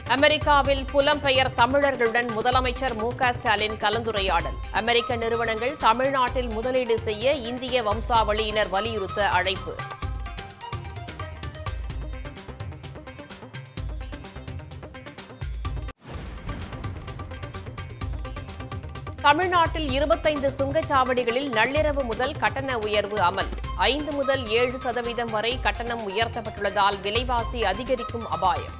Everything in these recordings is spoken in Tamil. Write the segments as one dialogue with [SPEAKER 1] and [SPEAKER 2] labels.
[SPEAKER 1] அமெரிக்காவில் புலம்பெயர் தமிழர்களுடன் முதலமைச்சர் மு க ஸ்டாலின் கலந்துரையாடல் அமெரிக்க நிறுவனங்கள் தமிழ்நாட்டில் முதலீடு செய்ய இந்திய வம்சாவளியினர் வலியுறுத்த அழைப்பு தமிழ்நாட்டில் இருபத்தைந்து சுங்கச்சாவடிகளில் நள்ளிரவு முதல் கட்டண உயர்வு அமல் ஐந்து முதல் ஏழு சதவீதம் வரை கட்டணம் உயர்த்தப்பட்டுள்ளதால் விலைவாசி அதிகரிக்கும் அபாயம்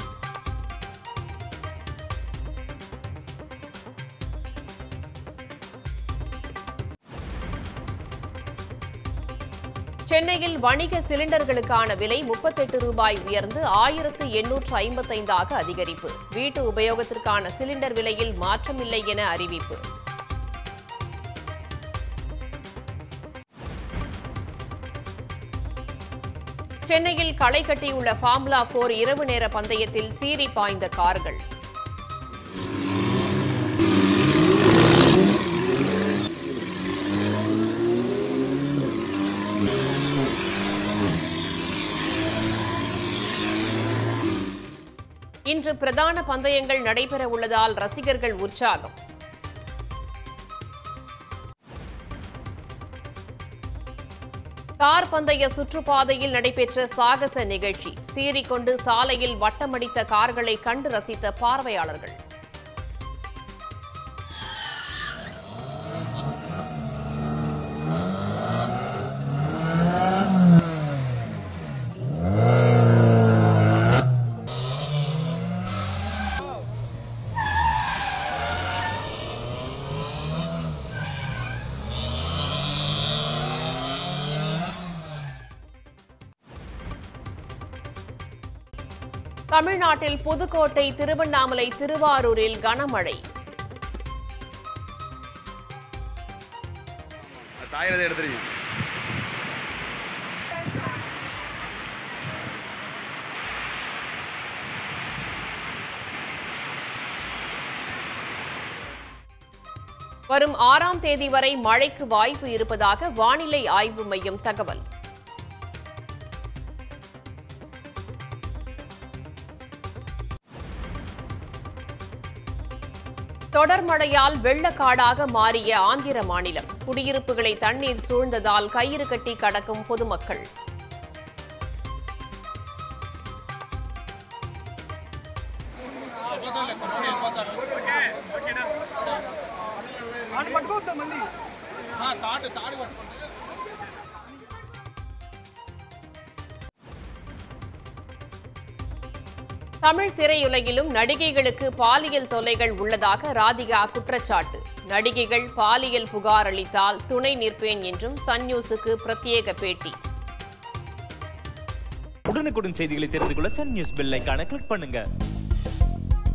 [SPEAKER 1] சென்னையில் வணிக சிலிண்டர்களுக்கான விலை முப்பத்தெட்டு ரூபாய் உயர்ந்து ஆயிரத்து எண்ணூற்று ஐம்பத்தைந்தாக அதிகரிப்பு வீட்டு உபயோகத்திற்கான சிலிண்டர் விலையில் மாற்றமில்லை என அறிவிப்பு சென்னையில் களை கட்டியுள்ள ஃபார்முலா போர் இரவு நேர பந்தயத்தில் சீறி பாய்ந்த கார்கள் இன்று பிரதான பந்தயங்கள் நடைபெற உள்ளதால் ரசிகர்கள் உற்சாகம் கார் பந்தய சுற்றுப்பாதையில் நடைபெற்ற சாகச நிகழ்ச்சி சீறிக்கொண்டு சாலையில் வட்டமடித்த கார்களை கண்டு ரசித்த பார்வையாளர்கள் தமிழ்நாட்டில் புதுக்கோட்டை திருவண்ணாமலை திருவாரூரில் கனமழை
[SPEAKER 2] சாயறதை எடுத்துருங்க
[SPEAKER 1] வரும் ஆறாம் தேதி வரை மழைக்கு வாய்ப்பு இருப்பதாக வானிலை ஆய்வு மையம் தகவல் தொடர் மழையால் வெள்ளக்காடாக மாறிய ஆந்திர மாநிலம் குடியிருப்புகளை தண்ணீர் சூழ்ந்ததால் கயிறு கட்டி கடக்கும் பொதுமக்கள் தமிழ் திரையுலகிலும் நடிகைகளுக்கு பாலியல் தொல்லைகள் உள்ளதாக ராதிகா குற்றச்சாட்டு நடிகைகள் பாலியல் புகார் அளித்தால் துணை நிற்பேன் என்றும் சன் நியூஸுக்கு பிரத்யேக பேட்டி
[SPEAKER 3] உடனுக்குடன் செய்திகளை தெரிந்து கொள்ள சன் நியூஸ் பெல் ஐகானை கிளிக் பண்ணுங்க